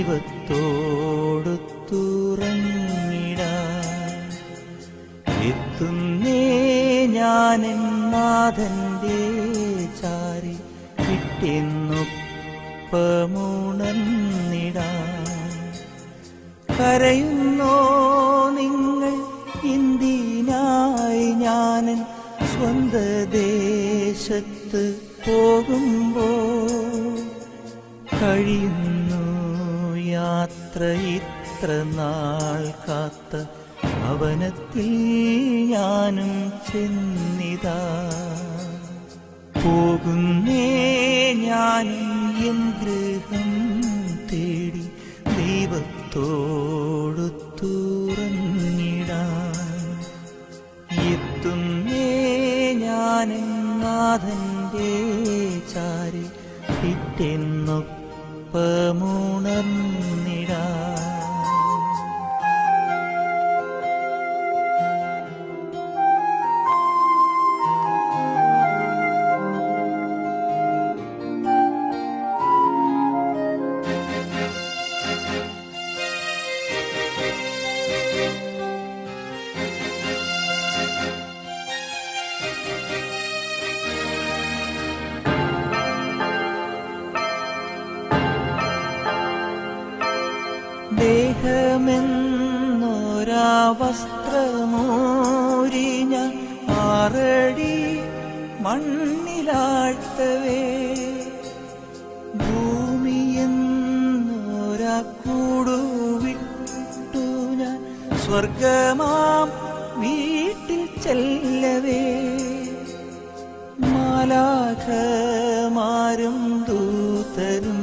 ദൈവത്തോടുത്തുറങ്ങിടാൻ എത്തുന്നേ ഞാൻ നാഥന്റെ ചാരി വിട്ടെന്നൊപ്പമുണർന്നിടാൻ കരയുന്നോ നിങ്ങൾ ഇന്ത്യനായി ഞാനൻ സ്വന്ത ദേശത്ത് പോകുമ്പോൾ കഴിയുന്നു യാത്ര ഇത്ര നാൾ കാത്ത ഭവനത്തിൽ ഞാനും ചെന്നിതാ പോകുന്നേ ഞാനും എൻ ഗൃഹം തേടി ദൈവത്തോടു തുറന്നിടാൻ എത്തുന്നേ ഞാനും നാഥന്റെ ചാരി പിറ്റെന്നൊപ്പമുണർന്നിടാൻ ദേഹമെന്നൊരാ വസ്ത്രമൂരി ഞാൻ ആറടി മണ്ണിലാഴ്ത്തവേ ഭൂമിയെന്നൊരാ കൂടുവിട്ടു ഞാൻ സ്വർഗമാം വീട്ടിൽ ചെല്ലവേ മാലാഖമാരും ദൂതരും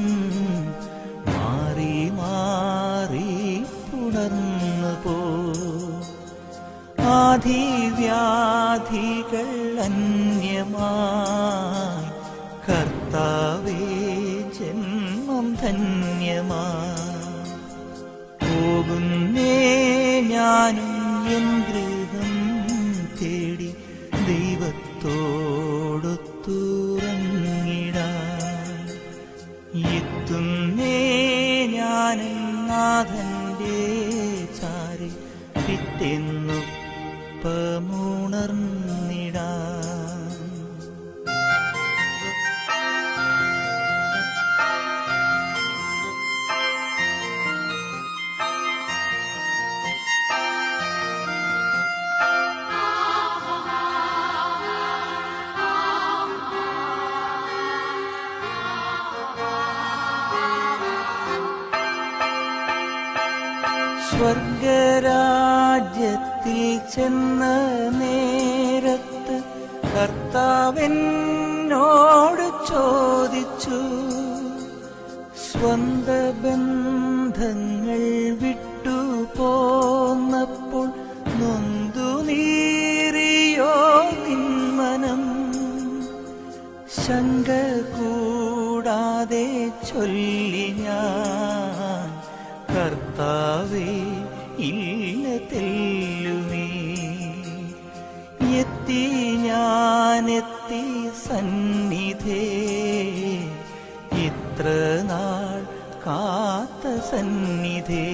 മാറി മാറി പുണർന്നു പോ ആധിവ്യാധികൾ അന്യമായി കർത്താവേ ജന്മം ധന്യമായി പോകുന്നേ ഞാനും എൻ ഗൃഹം തേടി ദൈവത്തോടൊത്തുറങ്ങിടാൻ എത്തുന്നേ ഞാനും നാഥന്റെ ചാരി പിറ്റെന്നൊപ്പമുണർന്നിടാൻ സ്വർഗരാജ്യത്തിൽ ചെന്ന നേരത്ത് കർത്താവെന്നോട് ചോദിച്ചു സ്വന്ത ബന്ധങ്ങൾ വിട്ടു പോന്നപ്പോൾ നൊന്തു നീറിയോ നിന്മനം ശങ്ക കൂടാതെ ചൊല്ലി ഞാൻ കർത്താവേ ഇല്ല തെല്ലുമേ എത്തി ഞാനെത്തി സന്നിധേ ഇത്ര നാൾ കാത്ത സന്നിധേ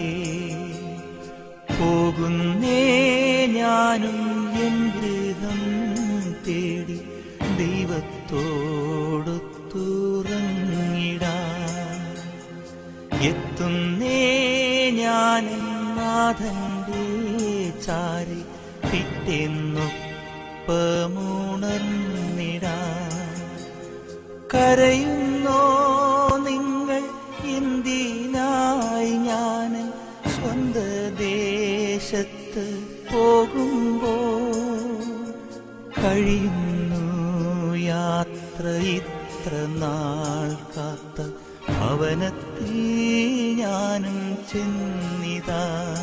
പോകുന്നേ ഞാനും എൻ ഗൃഹം തേടി ദൈവത്തോടൊത്തുറങ്ങിടാൻ എത്തുന്നേ ഞാൻ നാഥന്റെ ചാരി പിറ്റെന്നൊപ്പമുണർന്നിടാൻ കരയുന്നോ നിങ്ങൾ എന്തിനായി ഞാൻ സ്വന്ത ദേശത്ത് പോകുമ്പോൾ കഴിയുന്നു യാത്ര ഇത്ര നാൾ കാത്ത ഭവനത്തിൽ ഞാനും ചെന്നിതാ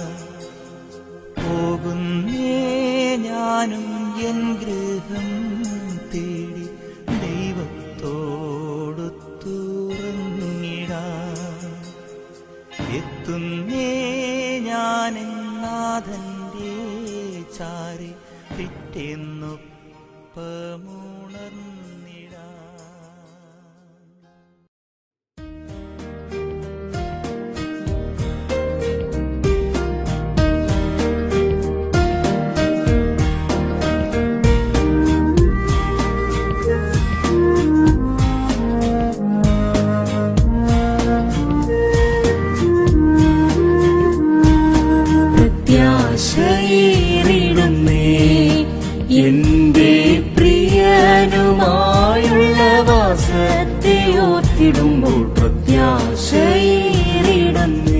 പോകുന്നേ ഞാനും എൻ ഗൃഹം തേടി ദൈവത്തോടു തുറന്നിടാൻ എത്തുന്നേ ഞാൻ നാഥന്റെ ചാരി പിറ്റെന്നൊപ്പമുണർന്നിടാൻ ഓർത്തിടുമ്പോൾ പ്രത്യാശയേറിടുന്നേ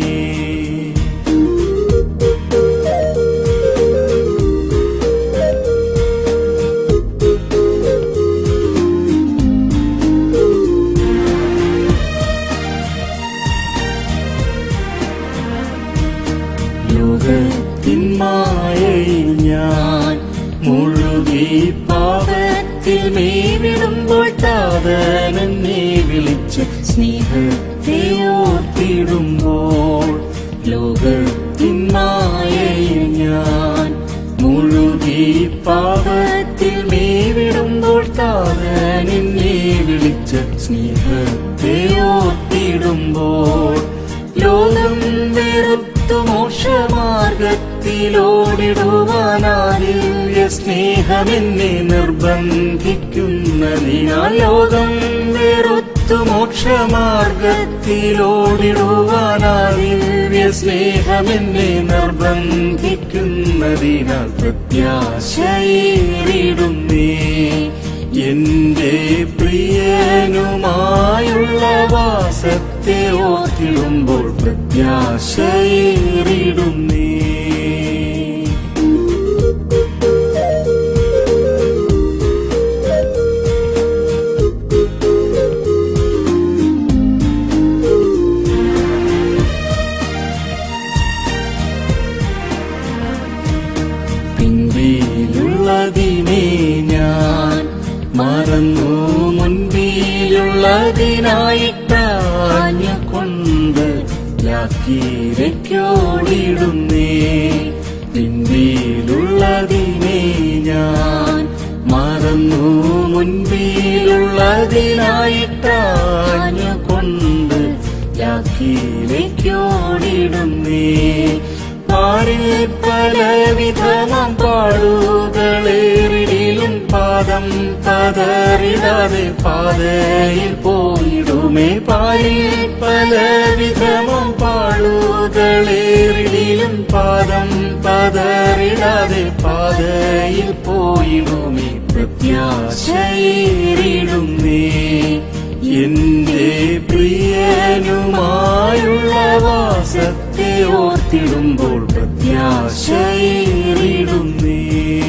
ലോകത്തിൻ മായയിൽ ഞാൻ മുഴുകി പാപത്തിൽ മേവിടുമ്പോൾ താതനെന്നെ വിളിച്ച് സ്നേഹത്തെ ഓർത്തിടുമ്പോൾ ലോകത്തിൻ മായയിൽ ഞാൻ മുഴുകി പാപത്തിൽ മേവിടുമ്പോൾ താതനെന്നെ വിളിച്ച് സ്നേഹത്തെ ഓർത്തിടുമ്പോൾ ലോകം വെറുത്തു മോക്ഷമാർഗത്തിലോടിടുവാനാദിവ്യ സ്നേഹമെന്നെ നിർബന്ധിക്കുന്നതിനാൽ ലോകം വെറുത്തു മോക്ഷമാർഗത്തിലോടിടുവാനാദിവ്യ സ്നേഹമെന്നെ നിർബന്ധിക്കുന്നതിനാൽ പ്രത്യാശയേറിടുന്നേ എന്റെ പ്രിയനുമായുള്ള വാസത്തെ ഓർത്തിടുമ്പോൾ പ്രത്യാശയേറിടുന്നേ പിൻപിയിലുള്ളതിനെ ഞാൻ മറന്നു മുൻപിലുള്ളതിനായിട്ടാഞ്ഞു കൊണ്ട് യാക്കീരയ്ക്കോടിടുന്നേ പിൻപിയിലുള്ളതിനെ ഞാൻ മറന്നു മുൻപിലുള്ളതിനായിട്ടാഞ്ഞു കൊണ്ട് യാക്കീരയ്ക്കോടിടുന്നേ പാരിൽ പലവിധമാം പാടുകളേറിടിലും പാദം പതറിടാതെ പാതയിൽ പോയിടുമേ പാരിൽ പലവിധമാം പാടുകളേറിടിലും പാദം പതറിടാതെ പാതയിൽ പോയിടുമേ പ്രത്യാശയേറിടുന്നേ എന്റെ പ്രിയനുമായുള്ള വാസത്തെ ഓർത്തിടുമ്പോൾ പ്രത്യാശയേറിടുന്നേ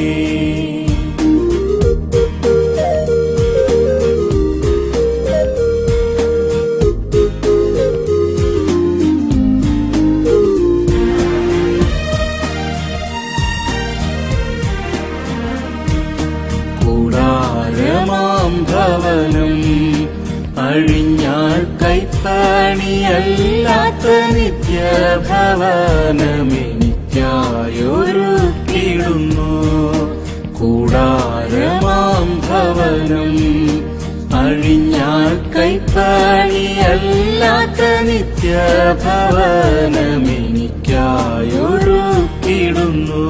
കൂടാരമാം ഭവനം അഴിഞ്ഞാൽ കൈപ്പണിയല്ലാത്ത നിത്യഭവനമെനിക്കായൊരുക്കിടുന്നു കൂടാരമാം ഭവനം അഴിഞ്ഞാൽ കൈപ്പണിയല്ലാത്ത നിത്യഭവനമെനിക്കായൊരുക്കിടുന്നു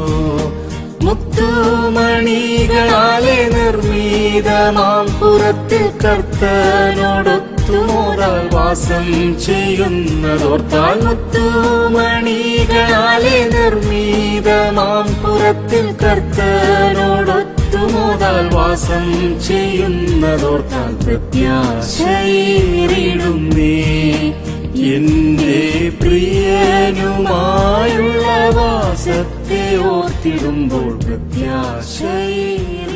മുത്തുമണികളാലെ നിർമ്മീതമാം പുറത്തിൽ കർത്തനോടൊത്തുമോതാൽ വാസം ചെയ്യുന്നതോർത്താൽ മുത്തുമണികളാലെ നിർമ്മീതമാം പുറത്തിൽ കർത്തനോടൊത്തുമോതാൽ വാസം ചെയ്യുന്നതോർത്താൽ പ്രത്യാശയേറിടുന്നേ എന്റെ പ്രിയനുമായുള്ള വാസത്തെ ഓർത്തിടുമ്പോൾ പ്രത്യാശയേറി